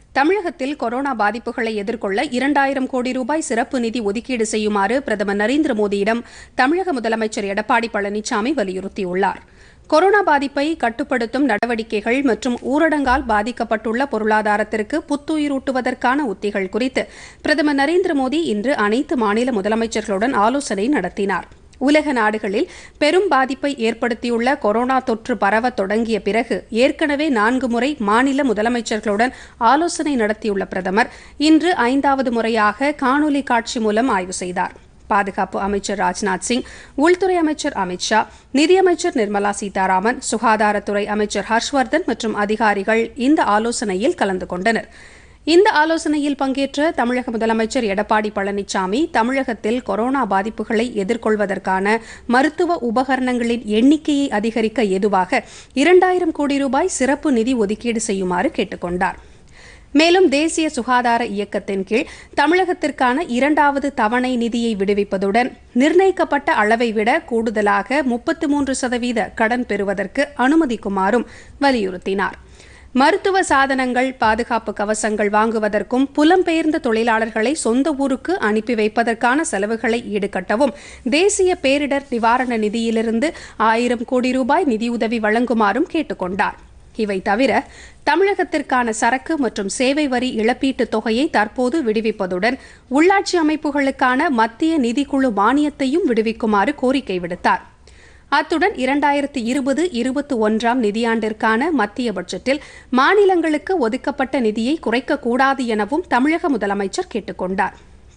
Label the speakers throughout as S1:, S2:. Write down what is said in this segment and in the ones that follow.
S1: தமிழகத்தில் கொரோனா பாதிப்புகளை எதிர்கொள்ள இரண்டாயிரம் கோடி ரூபாய் சிறப்பு நிதி ஒதுக்கீடு செய்யுமாறு பிரதமர் நரேந்திர மோடியிடம் தமிழக முதலமைச்சர் எடப்பாடி பழனிசாமி வலியுறுத்தியுள்ளார் கொரோனா பாதிப்பை கட்டுப்படுத்தும் நடவடிக்கைகள் மற்றும் ஊரடங்கால் பாதிக்கப்பட்டுள்ள பொருளாதாரத்திற்கு புத்துயிரூட்டுவதற்கான உத்திகள் குறித்து பிரதமர் நரேந்திர மோடி இன்று அனைத்து மாநில முதலமைச்சர்களுடன் ஆலோசனை நடத்தினார் உலக நாடுகளில் பெரும் பாதிப்பை ஏற்படுத்தியுள்ள கொரோனா தொற்று பரவ தொடங்கிய பிறகு ஏற்கனவே நான்கு முறை மாநில முதலமைச்சர்களுடன் ஆலோசனை நடத்தியுள்ள பிரதமர் இன்று ஐந்தாவது முறையாக காணொலி காட்சி மூலம் ஆய்வு செய்தார் பாதுகாப்பு அமைச்சர் ராஜ்நாத் சிங் உள்துறை அமைச்சர் அமித் ஷா நிதியமைச்சர் நிர்மலா சீதாராமன் சுகாதாரத்துறை அமைச்சர் ஹர்ஷ்வர்தன் மற்றும் அதிகாரிகள் இந்த ஆலோசனையில் கலந்து கொண்டனர் இந்த ஆலோசனையில் பங்கேற்ற தமிழக முதலமைச்சர் எடப்பாடி பழனிசாமி தமிழகத்தில் கொரோனா பாதிப்புகளை எதிர்கொள்வதற்கான மருத்துவ உபகரணங்களின் எண்ணிக்கையை அதிகரிக்க ஏதுவாக இரண்டாயிரம் கோடி ரூபாய் சிறப்பு நிதி ஒதுக்கீடு செய்யுமாறு கேட்டுக் கொண்டார் மேலும் தேசிய சுகாதார இயக்கத்தின் கீழ் தமிழகத்திற்கான இரண்டாவது தவணை நிதியை விடுவிப்பதுடன் நிர்ணயிக்கப்பட்ட அளவை விட கூடுதலாக முப்பத்து மூன்று சதவீத கடன் பெறுவதற்கு அனுமதிக்குமாறும் வலியுறுத்தினார் மருத்துவ சாதனங்கள் பாதுகாப்பு கவசங்கள் வாங்குவதற்கும் புலம்பெயர்ந்த தொழிலாளர்களை சொந்த ஊருக்கு அனுப்பி வைப்பதற்கான செலவுகளை ஈடுகட்டவும் தேசிய பேரிடர் நிவாரண நிதியிலிருந்து ஆயிரம் கோடி ரூபாய் நிதியுதவி வழங்குமாறும் கேட்டுக் கொண்டார் இவை தவிர தமிழகத்திற்கான சரக்கு மற்றும் சேவை வரி இழப்பீட்டுத் தொகையை தற்போது விடுவிப்பதுடன் உள்ளாட்சி அமைப்புகளுக்கான மத்திய நிதிக்குழு மானியத்தையும் விடுவிக்குமாறு கோரிக்கை விடுத்தார் அத்துடன் இரண்டாயிரத்து இருபது இருபத்தி ஒன்றாம் நிதியாண்டிற்கான மத்திய பட்ஜெட்டில் மாநிலங்களுக்கு ஒதுக்கப்பட்ட நிதியை குறைக்கக்கூடாது எனவும் தமிழக முதலமைச்சர் கேட்டுக் கொண்டார்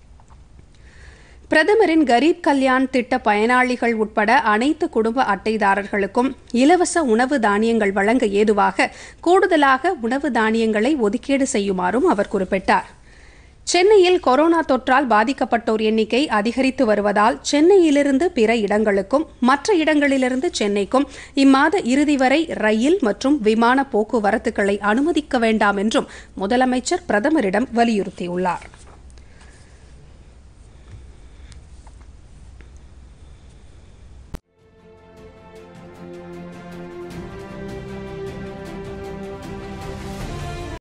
S1: பிரதமரின் கரீப் கல்யாண் திட்ட பயனாளிகள் உட்பட அனைத்து குடும்ப அட்டைதாரர்களுக்கும் இலவச உணவு தானியங்கள் வழங்க ஏதுவாக கூடுதலாக உணவு தானியங்களை ஒதுக்கீடு செய்யுமாறும் அவர் குறிப்பிட்டார் சென்னையில் கொரோனா தொற்றால் பாதிக்கப்பட்டோர் எண்ணிக்கை அதிகரித்து வருவதால் சென்னையிலிருந்து பிற இடங்களுக்கும் மற்ற இடங்களிலிருந்து சென்னைக்கும் இம்மாத இறுதி வரை ரயில் மற்றும் விமான போக்குவரத்துகளை அனுமதிக்க வேண்டாம் என்றும் முதலமைச்சர் பிரதமரிடம் வலியுறுத்தியுள்ளார்